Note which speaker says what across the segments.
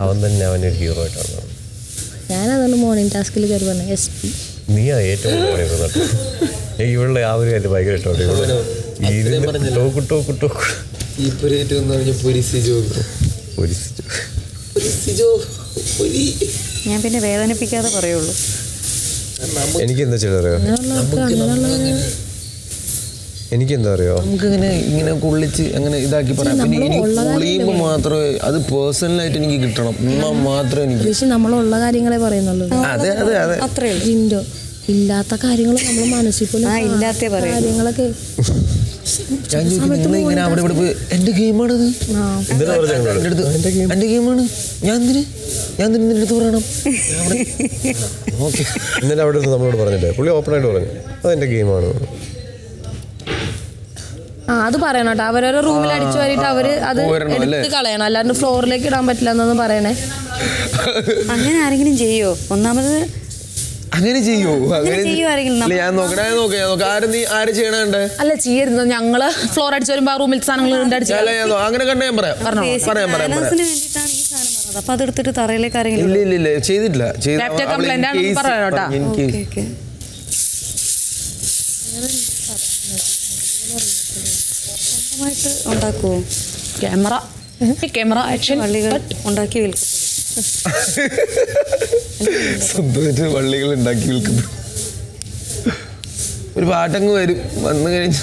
Speaker 1: അവൻ തന്നെ അവനൊരു ഹീറോ ആയിട്ടാണ് കാണുന്നത്.
Speaker 2: ഞാനതുകൊണ്ട് മോർണിംഗ് ടാസ്കിൽ കയറി പറഞ്ഞു എസ് പി
Speaker 1: നീയാ ഏറ്റവും കൂടുതൽ പണിയുന്നത് എനിക്ക് ഇവളുടെ ആ ഒരു കാര്യം ഭയങ്കര ഇഷ്ടമാണ് ഇവള്
Speaker 3: അത്രയും പറഞ്ഞല്ലോ.
Speaker 1: ടോക്കു ടോക്കു ടോക്കു
Speaker 3: ഈ പൊരിയേറ്റ് എന്ന് പറഞ്ഞ പൊരി സിജോ
Speaker 1: ഒരു
Speaker 3: പൊരി സിജോ പൊരി
Speaker 4: ഞാൻ പിന്നെ വേദനിപ്പിക്കാതെ പറയുള്ളൂ
Speaker 1: എനിക്ക് എന്താ ചെയ്തറിയോ
Speaker 2: അങ്ങനെയുള്ളവർക്ക് അങ്ങനെയുള്ള
Speaker 1: എനിക്ക് എന്താ അറിയോ
Speaker 3: നമുക്ക് ഇങ്ങനെ ഇങ്ങനെ കൊള്ളിച്ച് അങ്ങനെ ഇതാക്കി പറയാം പിന്നെ
Speaker 2: നമ്മള്
Speaker 3: എനിക്ക്
Speaker 2: ഉള്ള
Speaker 3: പൊളിയുമ്പോൾ മാത്രമേ അത് പേഴ്സണലായിട്ട് എനിക്ക് കിട്ടണം എന്നാൽ മാത്രമേ എനിക്ക്
Speaker 2: പക്ഷെ നമ്മളുള്ള കാര്യങ്ങളെ പറയുന്നുള്ളൂ
Speaker 3: അതെ അതെ അതെ
Speaker 4: അത്രേ ഉള്ളൂ
Speaker 2: ജിൻഡോ ഇല്ലാത്ത കാര്യങ്ങൾ നമ്മൾ മനസ്സിൽ പോലും
Speaker 4: ആ, ഇല്ലാത്തേ പറയൂ.
Speaker 2: കാര്യങ്ങളൊക്കെ
Speaker 3: ഞാൻ ചോദിക്കുന്നത് നിങ്ങൾ ഇങ്ങനെ അവിടെ ഇവിടെ പോയി എൻ്റെ ഗെയിമാണത്
Speaker 2: ആ
Speaker 1: എന്തിനാ പറഞ്ഞ
Speaker 3: എൻ്റെ അടുത്ത് എൻ്റെ ഗെയിമാണ് ഞാൻ എന്തിന് ഞാൻ എന്തിന് നിന്റെ അടുത്ത് പറയണം ഓക്കെ
Speaker 1: ഇന്നലെ അവിടെ ഇരുന്ന് നമ്മളോട് പറഞ്ഞില്ലേ പുള്ളി ഓപ്പൺ ആയിട്ട് പറഞ്ഞു അതെന്റെ ഗെയിമാണ്
Speaker 2: ആ അത് പറയണം കേട്ടോ അവരവരെ റൂമിൽ അടിച്ചു വാരിയിട്ട് അവര് അത്
Speaker 3: പോരണം അല്ലേ?
Speaker 2: എടുത്ത് കളയണം അല്ലാണ്ട് ഫ്ലോറിലേക്ക് ഇടാൻ പറ്റില്ല എന്നൊന്നും പറയണേ
Speaker 4: അങ്ങനെ ആരെങ്കിലും ചെയ്യോ ഒന്നാമത്
Speaker 3: അങ്ങനെ ചെയ്യോ അങ്ങനെ
Speaker 4: ചെയ്യോ ആരെങ്കിലും?
Speaker 3: ഇല്ല, ഞാൻ നോക്കണേ ഞാൻ നോക്കാം ഞാൻ നോക്കാം ആരും നീ ആര് ചെയ്യണേ
Speaker 5: അല്ല ചെയ്യരുത് ഞങ്ങള് ഫ്ലോർ അടിച്ചു വരുമ്പോ ആ റൂമിൽ സാധനങ്ങൾ കൊണ്ട് അടിച്ചു
Speaker 3: അല്ല ഞാൻ നോ- അങ്ങനെ കണ്ട ഞാൻ പറയാം പറയാം പറയാം പറയാം
Speaker 4: ബാലൻസിന് വേണ്ടിയിട്ടാണ് ഈ സാധനം പറഞ്ഞത് അപ്പൊ അതെടുത്തിട്ട് തറയിലേക്ക് ആരെങ്കിലും
Speaker 3: ഇല്ല ഇല്ല ഇല്ല ചെയ്തിട്ടില്ല ചെയ്ത-
Speaker 5: Laptop
Speaker 3: അവള്
Speaker 5: complaint
Speaker 3: in
Speaker 5: ആണെന്ന്
Speaker 3: case
Speaker 5: പറയണം കേട്ടോ.
Speaker 3: പറഞ്ഞു, in
Speaker 4: ഓക്കെ
Speaker 3: case.
Speaker 4: ഓക്കെ സ്വന്തമായിട്ട് ഉണ്ടാക്കുവോ
Speaker 5: ക്യാമറ ക്യാമറ ആക്ഷൻ
Speaker 4: പള്ളികൾ ഉണ്ടാക്കി വിൽക്കും
Speaker 3: സ്വന്തമായിട്ട് വള്ളികൾ ഉണ്ടാക്കി വിൽക്കുന്നു ഒരു പാട്ടങ്ങ് വരും വന്നു കഴിഞ്ഞ്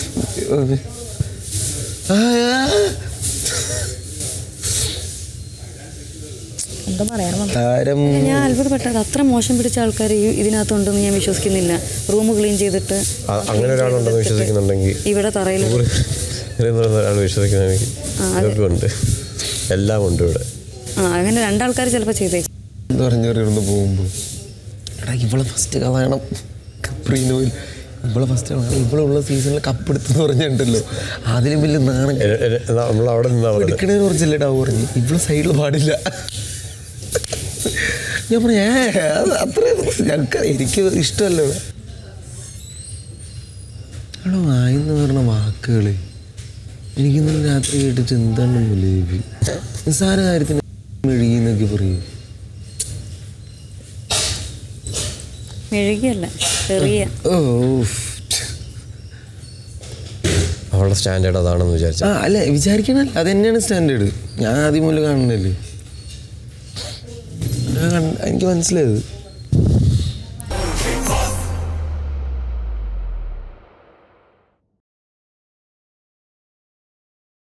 Speaker 3: ആ, ആ.
Speaker 2: എന്താ പറയാൻ
Speaker 3: താരം
Speaker 4: ഞാൻ അത്ഭുതപ്പെട്ടത് അത്ര മോശം പിടിച്ച ആൾക്കാർ ഇതിനകത്തുണ്ടെന്ന് ഞാൻ വിശ്വസിക്കുന്നില്ല റൂം ക്ലീൻ ചെയ്തിട്ട്
Speaker 1: അ- അങ്ങനെ ഒരാളുണ്ടെന്ന് വിശ്വസിക്കുന്നുണ്ടെങ്കിൽ
Speaker 4: ഇവിടെ തറയിൽ
Speaker 1: ഊറ് എന്ന് പറയുന്ന ഒരാൾ വിശ്വസിക്കുന്നെങ്കിൽ ഇതൊക്കെ ഉണ്ട് എല്ലാം ഉണ്ട് ഇവിടെ
Speaker 4: ആ അങ്ങനെ രണ്ടാൾക്കാർ ചിലപ്പോൾ ചെയ്തേ
Speaker 3: എന്ന് പറഞ്ഞെറിയുന്നു പോകുമ്പോൾ എടാ ഇവളെ ഫസ്റ്റ് കളയണം കപ്രീനോയിൽ ഇവളെ ഫസ്റ്റ് കളയണം ഇവളുള്ള സീസണിൽ കപ്പെടുത്തെന്ന് പറഞ്ഞിട്ടുണ്ടല്ലോ അതിലും വലിയ നാണം
Speaker 1: എ- എ- എന്നാ നമ്മൾ അവിടെ നിന്നാ പറഞ്ഞത്
Speaker 3: എടുക്കണേന്ന് കുറച്ചല്ലേ ഡാവ് പറഞ്ഞു ഇവളെ സൈഡിൽ പാടില്ല ഞാൻ പറഞ്ഞു ഏ അത് അത്ര ഞങ്ങൾക്ക് എനിക്ക് ഇഷ്ടമല്ലോ എടോ ആയെന്ന് പറഞ്ഞ വാക്കുകൾ എനിക്കിന്നലെ രാത്രി കേട്ടിട്ട് എന്താണ് മുലേബി നിസ്സാര കാര്യത്തിന് മെഴുകിന്നൊക്കെ പറയും
Speaker 4: മെഴുകിയല്ല ചെറിയ
Speaker 3: ഓ
Speaker 1: അവളുടെ സ്റ്റാൻഡേർഡ് അതാണെന്ന് വിചാരിച്ചു
Speaker 3: ആ അല്ല വിചാരിക്കണല്ല അത് തന്നെയാണ് സ്റ്റാൻഡേർഡ് ഞാൻ ആദ്യം മുതൽ കാണുന്നല്ലേ ഞാൻ കണ്ട- എനിക്ക് മനസ്സിലായത്